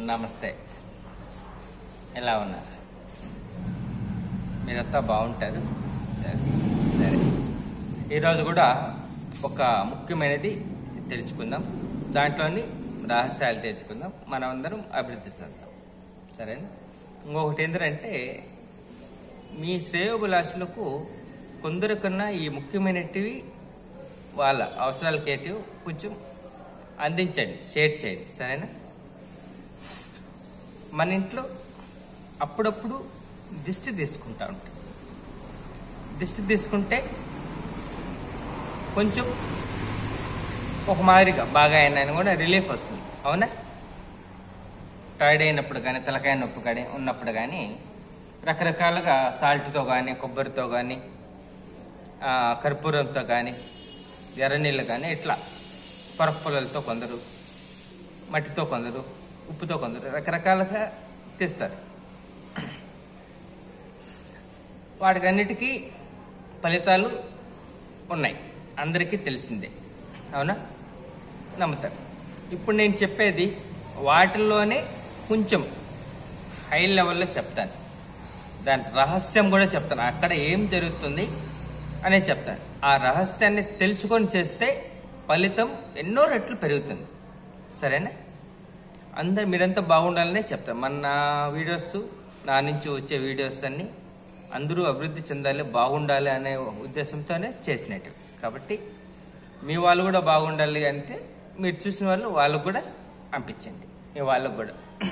నమస్తే ఎలా ఉన్నారు మీరంతా బాగుంటారు తెలుసు. సరే ఈరోజు కూడా ఒక ముఖ్యమైనది తెలుసుకుందాం దాంట్లోని రహస్యాలు తెలుసుకుందాం మనం అందరం అభివృద్ధి చెందాం సరేనా ఇంకొకటి ఏంటంటే మీ శ్రేయోభిలాషులకు కొందరు కన్నా ఈ ముఖ్యమైనటివి వాళ్ళ అవసరాలకి ఏంటివి కొంచెం అందించండి షేర్ చేయండి సరేనా మన ఇంట్లో అప్పుడప్పుడు దిష్టి తీసుకుంటా ఉంటాం దిష్టి తీసుకుంటే కొంచెం ఒక మాదిరిగా బాగా అయినా కూడా రిలీఫ్ వస్తుంది అవునా టైర్డ్ అయినప్పుడు కానీ తలకాయ నొప్పి కానీ ఉన్నప్పుడు కానీ రకరకాలుగా సాల్ట్తో కానీ కొబ్బరితో కానీ కర్పూరంతో కానీ ఎర్రనీళ్ళు కానీ ఇట్లా కొరప్పలతో కొందరు మట్టితో కొందరు ఉప్పుతో కొందరు రకరకాలుగా తీస్తారు వాటికన్నిటికీ ఫలితాలు ఉన్నాయి అందరికీ తెలిసిందే అవునా నమ్ముతారు ఇప్పుడు నేను చెప్పేది వాటిల్లోనే కొంచెం హై లెవెల్లో చెప్తాను దాని రహస్యం కూడా చెప్తాను అక్కడ ఏం జరుగుతుంది అనేది చెప్తాను ఆ రహస్యాన్ని తెలుసుకొని చేస్తే ఫలితం ఎన్నో రెట్లు పెరుగుతుంది సరేనా అందరు మీరంతా బాగుండాలనే చెప్తాను మన నా వీడియోస్ నా నుంచి వచ్చే వీడియోస్ అన్ని అందరూ అభివృద్ధి చెందాలి బాగుండాలి అనే ఉద్దేశంతోనే చేసినట్టు కాబట్టి మీ వాళ్ళు కూడా బాగుండాలి అంటే మీరు చూసిన వాళ్ళు వాళ్ళకు కూడా పంపించండి మీ వాళ్ళకు కూడా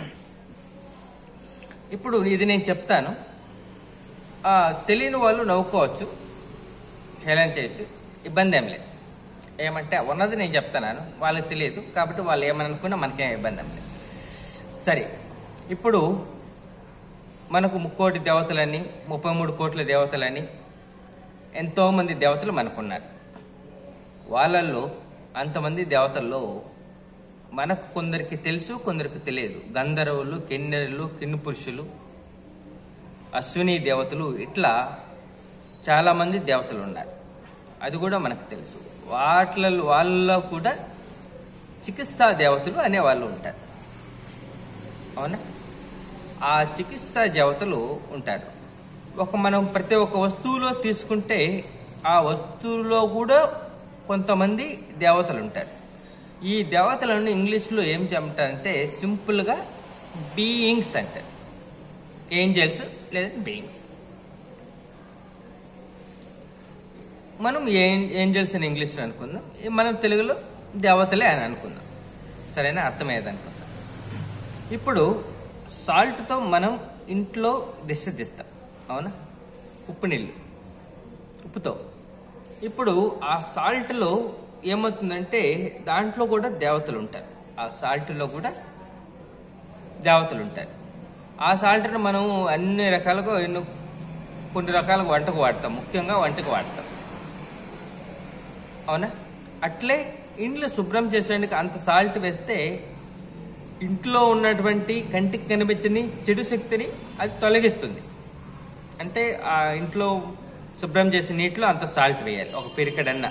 ఇప్పుడు ఇది నేను చెప్తాను ఆ, తెలియని వాళ్ళు నవ్వుకోవచ్చు హేళన చేయొచ్చు ఇబ్బంది ఏం లేదు ఏమంటే ఉన్నది నేను చెప్తున్నాను వాళ్ళకి తెలియదు కాబట్టి వాళ్ళు ఏమని అనుకున్నా మనకేం ఇబ్బంది ఏం లేదు సరే ఇప్పుడు మనకు ముక్కోటి దేవతలని ముప్పై మూడు కోట్ల దేవతలని ఎంతోమంది దేవతలు మనకున్నారు వాళ్ళల్లో అంతమంది దేవతల్లో మనకు కొందరికి తెలుసు కొందరికి తెలియదు గంధర్వులు కిన్నెరులు కిన్ను పురుషులు అశ్విని దేవతలు ఇట్లా చాలామంది దేవతలు ఉన్నారు అది కూడా మనకు తెలుసు వాటిలలో వాళ్ళలో కూడా చికిత్సా దేవతలు అనే వాళ్ళు ఉంటారు అవునా ఆ చికిత్సా దేవతలు ఉంటారు ఒక మనం ప్రతి ఒక్క వస్తువులో తీసుకుంటే ఆ వస్తువులో కూడా కొంతమంది దేవతలు ఉంటారు ఈ దేవతలను ఇంగ్లీష్లో ఏం చెప్తారంటే సింపుల్గా బీయింగ్స్ అంటారు ఏంజల్స్ లేదా బీయింగ్స్ మనం ఏం- ఏంజల్స్ అని ఇంగ్లీష్లో అనుకుందాం ఈ మనం తెలుగులో దేవతలే అని అనుకుందాం సరేనా అర్థమయ్యేదానికోసం ఇప్పుడు సాల్ట్తో మనం ఇంట్లో దిష్టి తీస్తాం అవునా ఉప్పు నీళ్ళు ఉప్పుతో ఇప్పుడు ఆ సాల్ట్లో ఏమవుతుందంటే దాంట్లో కూడా దేవతలు ఉంటారు ఆ సాల్ట్లో కూడా దేవతలు ఉంటారు ఆ సాల్ట్ను మనం అన్ని రకాలుగా ఎన్నో కొన్ని రకాలుగా వంటకు వాడతాం ముఖ్యంగా వంటకు వాడతాం అవునా అట్లే ఇంట్లో శుభ్రం చేసేందుకు అంత సాల్ట్ వేస్తే ఇంట్లో ఉన్నటువంటి కంటికి కనిపించని చెడు శక్తిని అది తొలగిస్తుంది అంటే ఆ ఇంట్లో శుభ్రం చేసే నీటిలో అంత సాల్ట్ వేయాలి ఒక పిరికడన్న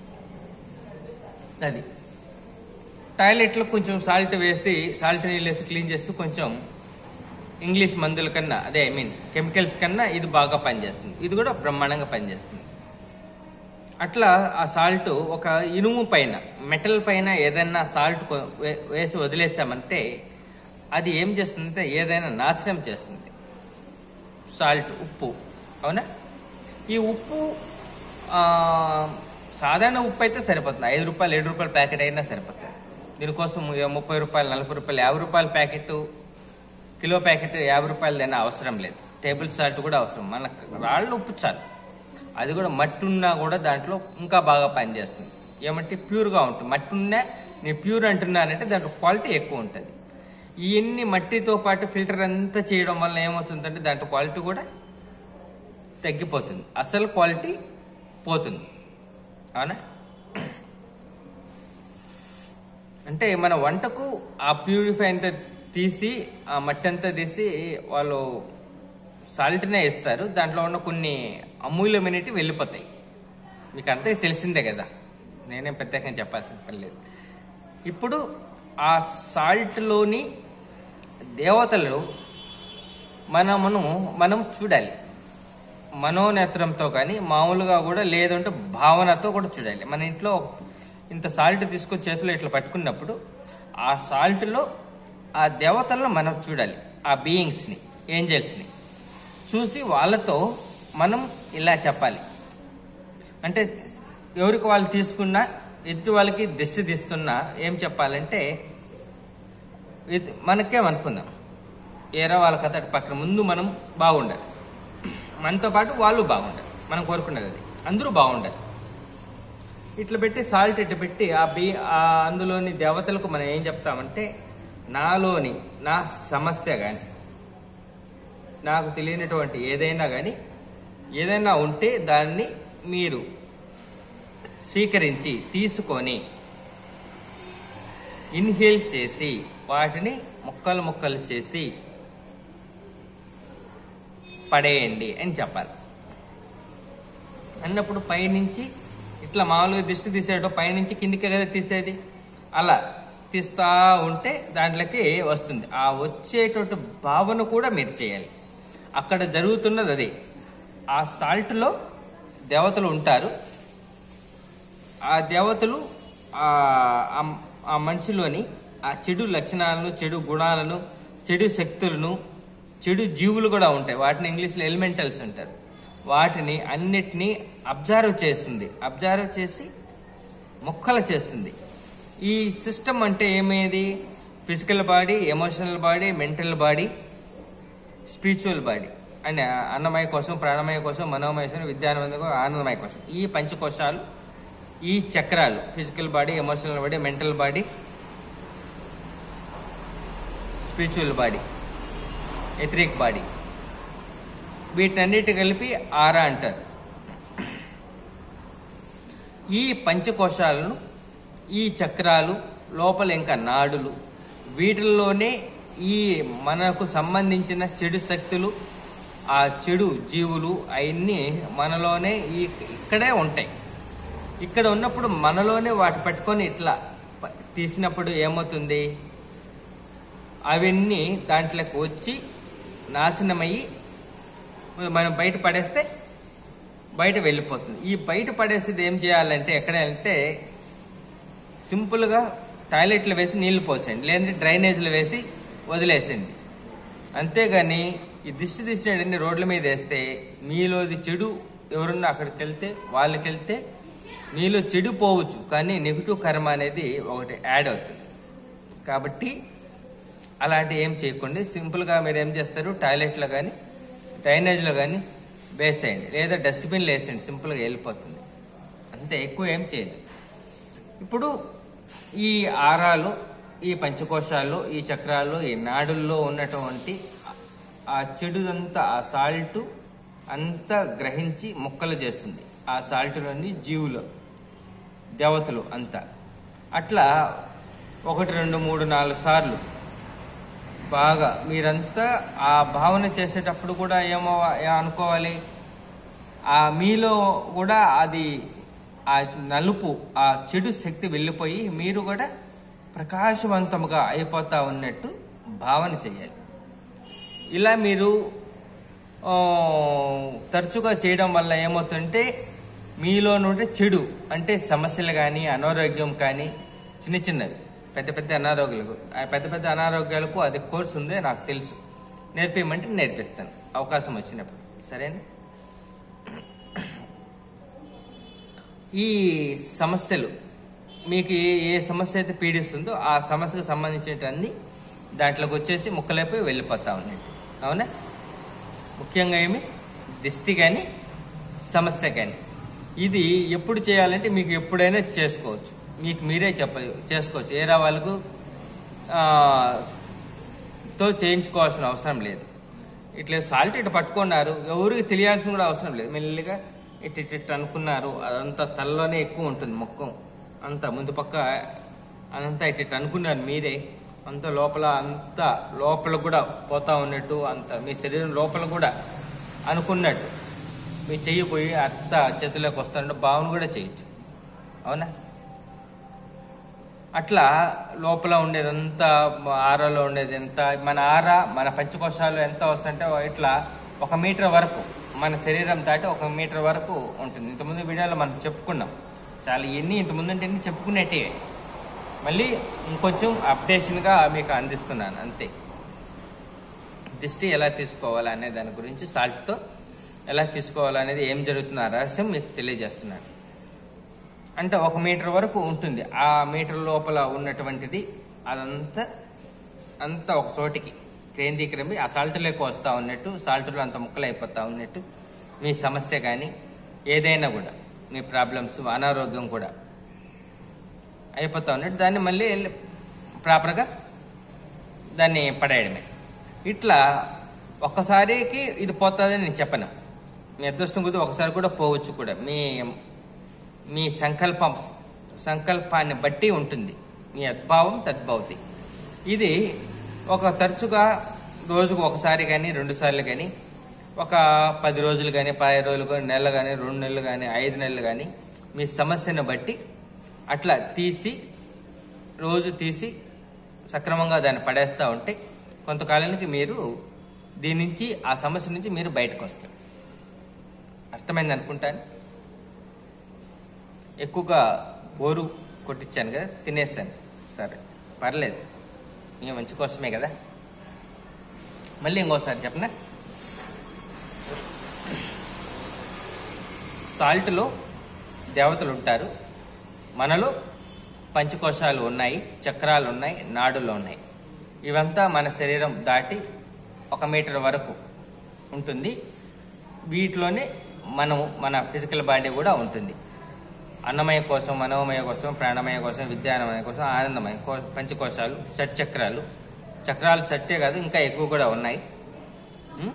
అది టాయిలెట్లో కొంచెం సాల్ట్ వేసి సాల్ట్ నీళ్ళు వేసి క్లీన్ చేస్తూ కొంచెం ఇంగ్లీష్ మందుల కన్నా అదే ఐ మీన్ కెమికల్స్ కన్నా ఇది బాగా పనిచేస్తుంది ఇది కూడా బ్రహ్మాండంగా పనిచేస్తుంది అట్లా ఆ సాల్ట్ ఒక ఇనుము పైన మెటల్ పైన ఏదైనా సాల్ట్ కొ- వే- వేసి వదిలేసామంటే అది ఏం చేస్తుందంటే ఏదైనా నాశనం చేస్తుంది సాల్ట్ ఉప్పు అవునా ఈ ఉప్పు ఆ, సాధారణ ఉప్పు అయితే సరిపోతుంది ఐదు రూపాయలు ఏడు రూపాయల ప్యాకెట్ అయినా సరిపోతుంది దీనికోసం ఇక ముప్పై రూపాయలు నలభై రూపాయలు యాభై రూపాయల ప్యాకెట్ కిలో ప్యాకెట్ యాభై రూపాయలదైనా అవసరం లేదు టేబుల్ సాల్ట్ కూడా అవసరం మనకు రాళ్ళు ఉప్పు చాలు అది కూడా మట్టి ఉన్నా కూడా దాంట్లో ఇంకా బాగా పనిచేస్తుంది ఏమంటే ప్యూర్గా ఉంటుంది మట్టి ఉన్నా నేను ప్యూర్ అంటున్నానంటే దాంట్లో క్వాలిటీ ఎక్కువ ఉంటుంది ఇవన్నీ మట్టితో పాటు ఫిల్టర్ అంతా చేయడం వల్ల ఏమవుతుందంటే దాంట్లో క్వాలిటీ కూడా తగ్గిపోతుంది అసలు క్వాలిటీ పోతుంది అవునా అంటే మన వంటకు ఆ ప్యూరిఫై అంతా తీసి ఆ మట్టి అంతా తీసి వాళ్ళు సాల్ట్నే ఇస్తారు దాంట్లో ఉన్న కొన్ని అమూల్యమైనవి వెళ్ళిపోతాయి మీకు అంతా తెలిసిందే కదా నేనేం ప్రత్యేకంగా చెప్పాల్సిన పని లేదు ఇప్పుడు ఆ సాల్ట్లోని దేవతలు మనమును మనం చూడాలి మనోనేత్రంతో కానీ మామూలుగా కూడా లేదంటే భావనతో కూడా చూడాలి మన ఇంట్లో ఇంత సాల్ట్ తీసుకొచ్చి చేతిలో ఇట్లా పట్టుకున్నప్పుడు ఆ సాల్ట్లో ఆ దేవతలను మనం చూడాలి ఆ బీయింగ్స్ని ఏంజల్స్ని చూసి వాళ్ళతో మనం ఇలా చెప్పాలి అంటే ఎవరికి వాళ్ళు తీసుకున్నా ఎదుటి వాళ్ళకి దిష్టి తీస్తున్నా ఏం చెప్పాలంటే ఇది మనకే అనుకుందాం ఏరా వాళ్ళ కథ అటు పక్కన ముందు మనం బాగుండాలి మనతో పాటు వాళ్ళు బాగుండాలి మనం కోరుకునేది అది అందరూ బాగుండాలి ఇట్లా పెట్టి సాల్ట్ ఇట్లా పెట్టి ఆ బీ ఆ అందులోని దేవతలకు మనం ఏం చెప్తామంటే నాలోని నా సమస్య కానీ నాకు తెలియనటువంటి ఏదైనా కానీ ఏదైనా ఉంటే దాన్ని మీరు స్వీకరించి తీసుకొని ఇన్హేల్ చేసి వాటిని ముక్కలు ముక్కలు చేసి పడేయండి అని చెప్పాలి అన్నప్పుడు పైనుంచి ఇట్లా మామూలుగా దిష్టి తీసేటో పైనుంచి కిందికి కదా తీసేది అలా తీస్తా ఉంటే దాంట్లోకి వస్తుంది ఆ వచ్చేటువంటి భావన కూడా మీరు చేయాలి అక్కడ జరుగుతున్నది అదే ఆ సాల్ట్లో దేవతలు ఉంటారు ఆ దేవతలు ఆ ఆ- ఆ మనిషిలోని ఆ చెడు లక్షణాలను చెడు గుణాలను చెడు శక్తులను చెడు జీవులు కూడా ఉంటాయి వాటిని ఇంగ్లీష్లో ఎలిమెంటల్స్ అంటారు వాటిని అన్నిటినీ అబ్జర్వ్ చేస్తుంది అబ్జర్వ్ చేసి మొక్కలు చేస్తుంది ఈ సిస్టమ్ అంటే ఏమేది physical body emotional body mental body spiritual body and అన్నమయ కోసం ప్రాణమయ కోసం మనోమయ కోసం విద్యానమయ కోసం ఆనందమయ కోసం ఈ పంచకోశాలు ఈ చక్రాలు physical body emotional body mental body spiritual body etheric body వీటన్నిటి కలిపి ఆరా అంటారు ఈ పంచకోశాలను ఈ చక్రాలు లోపల ఇంకా నాడులు వీటిల్లోనే ఈ మనకు సంబంధించిన చెడు శక్తులు ఆ చెడు జీవులు అవన్నీ మనలోనే ఈ ఇక్కడే ఉంటాయి ఇక్కడ ఉన్నప్పుడు మనలోనే వాటి పట్టుకొని ఇట్లా ప- తీసినప్పుడు ఏమవుతుంది అవన్నీ దాంట్లోకి వచ్చి నాశనమయ్యి మనం బయట పడేస్తే బయట వెళ్ళిపోతుంది ఈ బయట పడేసేది ఏం చేయాలంటే ఎక్కడ అంటే సింపుల్గా టాయిలెట్లు వేసి నీళ్లు పోసేయండి లేదంటే డ్రైనేజీలు వేసి వదిలేసేయండి అంతేగాని ఈ దిష్టి తీసినన్ని రోడ్ల మీద వేస్తే మీలోది చెడు ఎవరున్నా అక్కడికి వెళ్తే వాళ్ళకి వెళ్తే మీలో చెడు పోవచ్చు కానీ నెగిటివ్ కర్మ అనేది ఒకటి యాడ్ అవుతుంది కాబట్టి అలాంటి ఏం చేయకండి సింపుల్గా మీరు ఏం చేస్తారు టాయిలెట్లో కానీ డ్రైనేజ్లో కానీ వేసేయండి లేదా డస్ట్బిన్లో వేసేయండి సింపుల్గా వెళ్ళిపోతుంది అంతే ఎక్కువ ఏం చేయదు ఇప్పుడు ఈ ఆరాలు ఈ పంచకోశాలు ఈ చక్రాలు ఈ నాడుల్లో ఉన్నటువంటి ఆ చెడుదంతా ఆ సాల్ట్ అంతా గ్రహించి ముక్కలు చేస్తుంది ఆ సాల్ట్లోని జీవులు దేవతలు అంతా అట్లా ఒకటి రెండు మూడు నాలుగు సార్లు బాగా మీరంతా ఆ భావన చేసేటప్పుడు కూడా ఏమో ఏ అనుకోవాలి ఆ మీలో కూడా అది ఆ నలుపు ఆ చెడు శక్తి వెళ్ళిపోయి మీరు కూడా ప్రకాశవంతముగా అయిపోతా ఉన్నట్టు భావన చేయాలి ఇలా మీరు ఆ, తరచుగా చేయడం వల్ల ఏమవుతుంటే మీలో నుండి చెడు అంటే సమస్యలు కానీ అనారోగ్యం కానీ చిన్న చిన్నవి పెద్ద పెద్ద అనారోగ్యాలకు ఆ పెద్ద పెద్ద అనారోగ్యాలకు అది కోర్స్ ఉందే నాకు తెలుసు నేర్పించమంటే నేర్పిస్తాను అవకాశం వచ్చినప్పుడు సరేనా ఈ సమస్యలు మీకు ఏ ఏ సమస్య అయితే పీడిస్తుందో ఆ సమస్యకు సంబంధించినవన్నీ దాంట్లోకి వచ్చేసి ముక్కలైపోయి వెళ్ళిపోతా ఉన్నాయి అవునా ముఖ్యంగా ఏమి దిష్టి కానీ సమస్య కానీ ఇది ఎప్పుడు చేయాలంటే మీకు ఎప్పుడైనా చేసుకోవచ్చు మీకు మీరే చెప్ప చేసుకోవచ్చు ఏరా వాళ్ళకు ఆ, తో చేయించుకోవాల్సిన అవసరం లేదు ఇట్లా సాల్ట్ ఇటు పట్టుకున్నారు ఎవరికి తెలియాల్సిన కూడా అవసరం లేదు మెల్లిగా ఇటు ఇటు ఇటు అనుకున్నారు అదంతా తలలోనే ఎక్కువ ఉంటుంది మొక్కం అంతా ముందు పక్క అదంతా ఇటు ఇటు అనుకున్నారు మీరే అంత లోపల అంత లోపల కూడా పోతా ఉన్నట్టు అంత మీ శరీరం లోపల కూడా అనుకున్నట్టు మీ చెయ్యి పోయి అత్త చేతిలోకి వస్తున్నట్టు భావన కూడా చేయొచ్చు అవునా అట్లా లోపల ఉండేదంతా ఆరాలో ఉండేది ఎంత మన ఆర మన పంచకోశాలు ఎంత వస్తుంటే ఇట్లా ఒక మీటర్ వరకు మన శరీరం దాటి ఒక మీటర్ వరకు ఉంటుంది ఇంతకుముందు వీడియోలో మనం చెప్పుకున్నాం చాలా ఎన్ని ఇంతకుముందు అంటే ఎన్ని చెప్పుకునేటివే మళ్ళీ ఇంకొంచెం అప్డేషన్గా మీకు అందిస్తున్నాను అంతే దిష్టి ఎలా తీసుకోవాలి అనే దాని గురించి సాల్ట్తో ఎలా తీసుకోవాలనేది ఏం జరుగుతుందో ఆ రహస్యం మీకు తెలియజేస్తున్నాను అంటే ఒక మీటర్ వరకు ఉంటుంది ఆ మీటర్ లోపల ఉన్నటువంటిది అదంతా అంతా ఒక చోటికి కేంద్రీకరమి ఆ సాల్ట్లోకి వస్తూ ఉన్నట్టు సాల్ట్లో అంత ముక్కలు అయిపోతా ఉన్నట్టు మీ సమస్య కానీ ఏదైనా కూడా మీ ప్రాబ్లమ్స్ అనారోగ్యం కూడా అయిపోతా ఉన్నట్టు దాన్ని మళ్ళీ వెళ్ళి ప్రాపర్గా దాన్ని పడేయడమే ఇట్లా ఒక్కసారికి ఇది పోతుందని నేను చెప్పను మీ అదృష్టం కొద్ది ఒకసారి కూడా పోవచ్చు కూడా మీ మీ సంకల్పం సంకల్పాన్ని బట్టి ఉంటుంది మీ అద్భావం తద్భవతి ఇది ఒక తరచుగా రోజుకు ఒకసారి కానీ రెండు సార్లు కానీ ఒక పది రోజులు కానీ పది రోజులు కానీ నెల కానీ రెండు నెలలు కానీ ఐదు నెలలు కానీ మీ సమస్యను బట్టి అట్లా తీసి రోజు తీసి సక్రమంగా దాన్ని పడేస్తూ ఉంటే కొంతకాలానికి మీరు దీని నుంచి ఆ సమస్య నుంచి మీరు బయటకు వస్తారు అర్థమైంది అనుకుంటాను ఎక్కువగా బోరు కొట్టించాను కదా తినేసాను సరే పర్లేదు మీ మంచి కోసమే కదా మళ్ళీ ఇంకోసారి చెప్పనా సాల్ట్లో దేవతలు ఉంటారు మనలో పంచకోశాలు ఉన్నాయి చక్రాలు ఉన్నాయి నాడులు ఉన్నాయి ఇవంతా మన శరీరం దాటి ఒక మీటర్ వరకు ఉంటుంది వీటిలోనే మనం మన ఫిజికల్ బాడీ కూడా ఉంటుంది అన్నమయ కోసం మనోమయ కోసం ప్రాణమయ కోసం విద్యానమయ కోసం ఆనందమయ కో పంచకోశాలు షట్చక్రాలు చక్రాలు షట్టే కాదు ఇంకా ఎక్కువ కూడా ఉన్నాయి ఉం?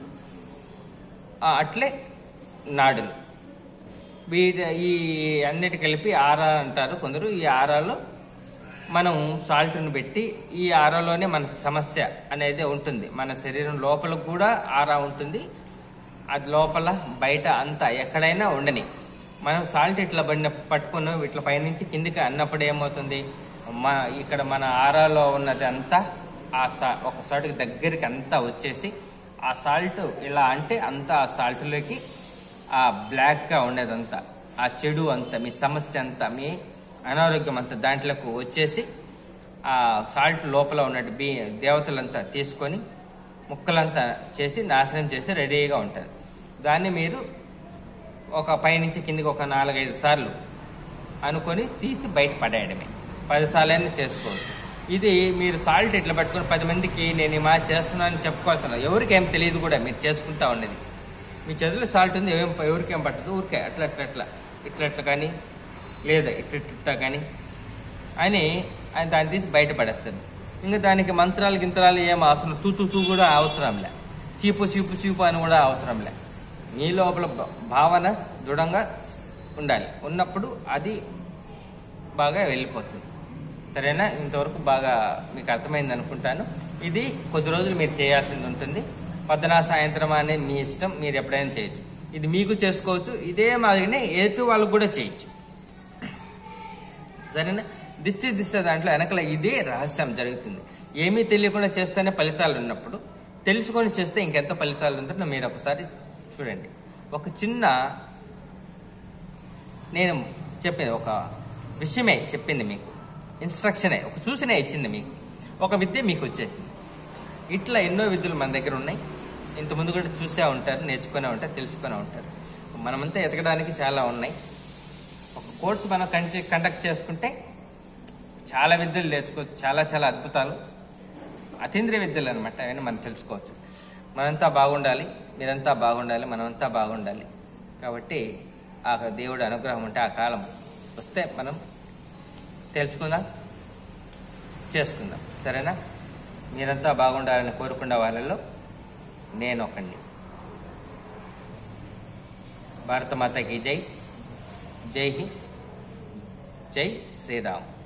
ఆ, అట్లే నాడులు వీటి ఈ అన్నిటి కలిపి ఆరా అంటారు కొందరు ఈ ఆరాలో మనం సాల్ట్ను పెట్టి ఈ ఆరాలోనే మన సమస్య అనేది ఉంటుంది మన శరీరం లోపల కూడా ఆరా ఉంటుంది అది లోపల బయట అంతా ఎక్కడైనా ఉండని మనం సాల్ట్ ఇట్లా పడిన పట్టుకున్నాం ఇట్లా పైనుంచి కిందికి అన్నప్పుడు ఏమవుతుంది మా ఇక్కడ మన ఆరాలో ఉన్నది అంతా ఆ సా ఒక సాల్ట్కి దగ్గరికి అంతా వచ్చేసి ఆ సాల్ట్ ఇలా అంటే అంతా ఆ సాల్ట్లోకి ఆ బ్లాక్గా ఉండేదంతా ఆ చెడు అంతా మీ సమస్య అంతా మీ అనారోగ్యం అంతా దాంట్లోకి వచ్చేసి ఆ సాల్ట్ లోపల ఉన్నట్టు బీ దేవతలంతా తీసుకొని ముక్కలంతా చేసి నాశనం చేసి రెడీగా ఉంటారు దాన్ని మీరు ఒక పైనుంచి కిందికి ఒక నాలుగైదు సార్లు అనుకొని తీసి బయట పడేయడమే పది సార్లైనా చేసుకోవచ్చు ఇది మీరు సాల్ట్ ఇట్లా పట్టుకొని పది మందికి నేను ఈ మా చేస్తున్నానని చెప్పుకోవాల్సిన ఎవరికి ఏం తెలియదు కూడా మీరు చేసుకుంటా ఉన్నది మీ చేతిలో సాల్ట్ ఉంది ఏం ఎవరికి ఏం పట్టదు ఊరికే అట్లా అట్లా అట్లా ఇట్లా అట్లా కానీ లేదా ఇట్లా ఇట్లా ఇట్లా కానీ అని ఆయన దాన్ని తీసి బయట పడేస్తాడు ఇంకా దానికి మంత్రాలు గింత్రాలు ఏం అవసరం తూ తూ తూ కూడా అవసరంలే చీపు చీపు చీపు అని కూడా అవసరంలే మీ లోపల భ- భావన దృఢంగా ఉండాలి ఉన్నప్పుడు అది బాగా వెళ్ళిపోతుంది సరేనా ఇంతవరకు బాగా మీకు అర్థమైంది అనుకుంటాను ఇది కొద్ది రోజులు మీరు చేయాల్సింది ఉంటుంది పొద్దున సాయంత్రం అనేది మీ ఇష్టం మీరు ఎప్పుడైనా చేయొచ్చు ఇది మీకు చేసుకోవచ్చు ఇదే మాదిరిగానే ఎటు వాళ్ళకు కూడా చేయొచ్చు సరేనా దిష్టి దిష్టి దాంట్లో వెనకల ఇదే రహస్యం జరుగుతుంది ఏమీ తెలియకుండా చేస్తేనే ఫలితాలు ఉన్నప్పుడు తెలుసుకొని చేస్తే ఇంకెంత ఫలితాలు ఉంటుందో మీరు ఒకసారి చూడండి ఒక చిన్న నేను చెప్పింది ఒక విషయమే చెప్పింది మీకు ఇన్స్ట్రక్షనే ఒక సూచనే ఇచ్చింది మీకు ఒక విద్య మీకు వచ్చేసింది ఇట్లా ఎన్నో విద్యలు మన దగ్గర ఉన్నాయి ఇంతకుముందు కూడా చూసే ఉంటారు నేర్చుకునే ఉంటారు తెలుసుకునే ఉంటారు మనమంతా ఎదగడానికి చాలా ఉన్నాయి ఒక కోర్సు మనం కంటి కండక్ట్ చేసుకుంటే చాలా విద్యలు నేర్చుకోవచ్చు చాలా చాలా అద్భుతాలు అతీంద్రియ విద్యలు అనమాట అవన్నీ మనం తెలుసుకోవచ్చు మనంతా బాగుండాలి మీరంతా బాగుండాలి మనమంతా బాగుండాలి కాబట్టి ఆ దేవుడి అనుగ్రహం ఉంటే ఆ కాలం వస్తే మనం తెలుసుకుందాం చేసుకుందాం సరేనా మీరంతా బాగుండాలని కోరుకున్న వాళ్ళలో నేను ఒకండి భారత మాతకి జై జై హింద్ జై శ్రీరామ్